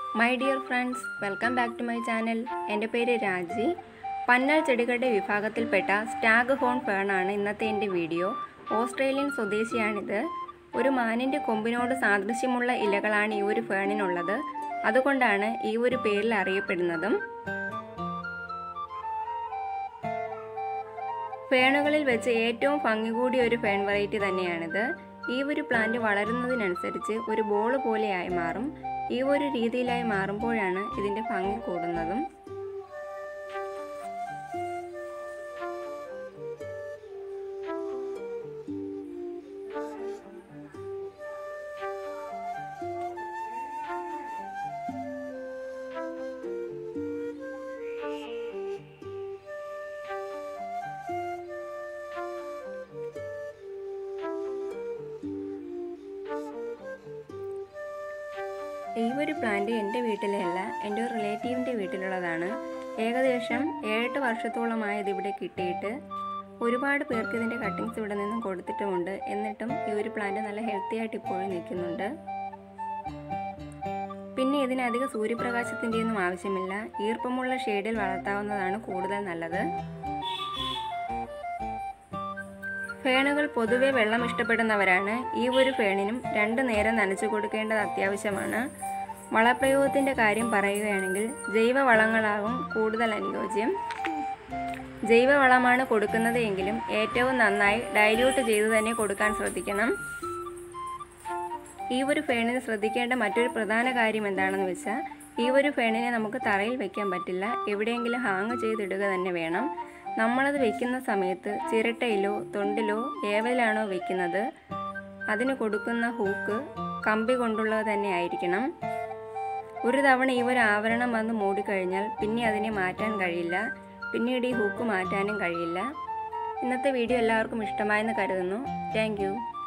my dear friends welcome back to my channel എൻ്റെ പേര് രാജി പന്നൽ ചെടികളുടെ വിഭാഗത്തിൽപ്പെട്ട സ്റ്റാഗ് ഹോൺ ഫേണാണ് ഇന്നത്തെ എൻ്റെ വീഡിയോ ഓസ്ട്രേലിയൻ സ്വദേശിയാണിത് ഒരു മാനിൻ്റെ കൊമ്പിനോട് സാദൃശ്യമുള്ള ഇലകളാണ് ഈ ഒരു ഫേണിനുള്ളത് അതുകൊണ്ടാണ് ഈ ഒരു പേരിൽ അറിയപ്പെടുന്നതും ഫേണുകളിൽ വെച്ച് ഏറ്റവും ഭംഗി കൂടിയ ഒരു ഫേൺ വെറൈറ്റി തന്നെയാണിത് ഈ ഒരു പ്ലാന്റ് വളരുന്നതിനനുസരിച്ച് ഒരു ബോൾ പോലെയായി മാറും ഈ ഒരു രീതിയിലായി മാറുമ്പോഴാണ് ഇതിൻ്റെ ഭംഗി കൂടുന്നതും ഈ ഒരു പ്ലാന്റ് എൻ്റെ വീട്ടിലല്ല എൻ്റെ ഒരു റിലേറ്റീവിൻ്റെ വീട്ടിലുള്ളതാണ് ഏകദേശം ഏഴെട്ട് വർഷത്തോളമായി ഇതിവിടെ കിട്ടിയിട്ട് ഒരുപാട് പേർക്ക് ഇതിൻ്റെ കട്ടിങ്സ് ഇവിടെ നിന്നും കൊടുത്തിട്ടുമുണ്ട് എന്നിട്ടും ഈ ഒരു പ്ലാന്റ് നല്ല ഹെൽത്തി ആയിട്ട് ഇപ്പോഴും നിൽക്കുന്നുണ്ട് പിന്നെ ഇതിന് അധിക സൂര്യപ്രകാശത്തിൻ്റെ ഒന്നും ആവശ്യമില്ല ഈർപ്പമുള്ള ഷെയ്ഡിൽ വളർത്താവുന്നതാണ് കൂടുതൽ നല്ലത് ഫേണുകൾ പൊതുവെ വെള്ളം ഇഷ്ടപ്പെടുന്നവരാണ് ഈ ഒരു ഫേണിനും രണ്ട് നേരം നനച്ചു കൊടുക്കേണ്ടത് അത്യാവശ്യമാണ് വളപ്രയോഗത്തിൻ്റെ കാര്യം പറയുകയാണെങ്കിൽ ജൈവ വളങ്ങളാകും കൂടുതൽ അനുയോജ്യം ജൈവ വളമാണ് കൊടുക്കുന്നത് എങ്കിലും ഏറ്റവും നന്നായി ഡൈല്യൂട്ട് ചെയ്ത് തന്നെ കൊടുക്കാൻ ശ്രദ്ധിക്കണം ഈ ഒരു ഫേണിന് ശ്രദ്ധിക്കേണ്ട മറ്റൊരു പ്രധാന കാര്യം എന്താണെന്ന് വെച്ചാൽ ഈ ഒരു ഫേണിനെ നമുക്ക് തറയിൽ വെക്കാൻ പറ്റില്ല എവിടെയെങ്കിലും ഹാങ് ചെയ്തിടുക തന്നെ വേണം നമ്മളത് വെക്കുന്ന സമയത്ത് ചിരട്ടയിലോ തൊണ്ടിലോ ഏവലാണോ വെക്കുന്നത് അതിന് കൊടുക്കുന്ന ഹൂക്ക് കമ്പി കൊണ്ടുള്ളത് തന്നെ ആയിരിക്കണം ഒരു തവണ ഈ ഒരു ആവരണം വന്ന് മൂടിക്കഴിഞ്ഞാൽ പിന്നെ അതിനെ മാറ്റാൻ കഴിയില്ല പിന്നീട് ഈ ഹൂക്ക് മാറ്റാനും കഴിയില്ല ഇന്നത്തെ വീഡിയോ എല്ലാവർക്കും ഇഷ്ടമായെന്ന് കരുതുന്നു താങ്ക്